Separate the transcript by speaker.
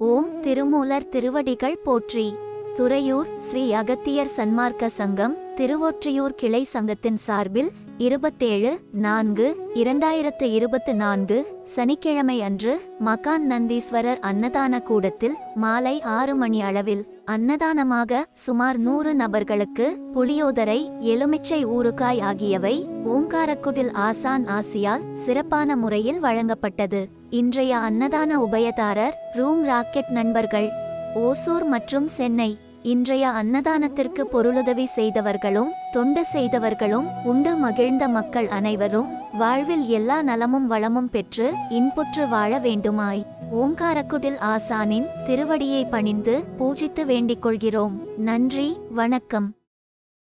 Speaker 1: ஓம் திருமூலர் திருவடிகள் போற்றி துறையூர் ஸ்ரீ அகத்தியர் சன்மார்க்க சங்கம் திருவொற்றியூர் கிளை சங்கத்தின் சார்பில் இருபத்தேழு நான்கு இரண்டாயிரத்து இருபத்து நான்கு சனிக்கிழமை அன்று மகான் நந்தீஸ்வரர் அன்னதான கூடத்தில் மாலை ஆறு மணி அளவில் அன்னதானமாக சுமார் நூறு நபர்களுக்கு புளியோதரை எலுமிச்சை ஊறுகாய் ஆகியவை ஓங்காரக்குடில் ஆசான் ஆசியால் சிறப்பான முறையில் வழங்கப்பட்டது இன்றைய அன்னதான உபயதாரர் ரூம் ராக்கெட் நண்பர்கள் ஓசூர் மற்றும் சென்னை இன்றைய அன்னதானத்திற்கு பொருளுதவி செய்தவர்களும் தொண்டு செய்தவர்களும் உண்டு மகிழ்ந்த மக்கள் அனைவரும் வாழ்வில் எல்லா நலமும் வளமும் பெற்று இன்புற்று வாழ வேண்டுமாய் ஓங்காரக்குடில் ஆசானின் திருவடியை பணிந்து பூஜித்து வேண்டிக் கொள்கிறோம் நன்றி வணக்கம்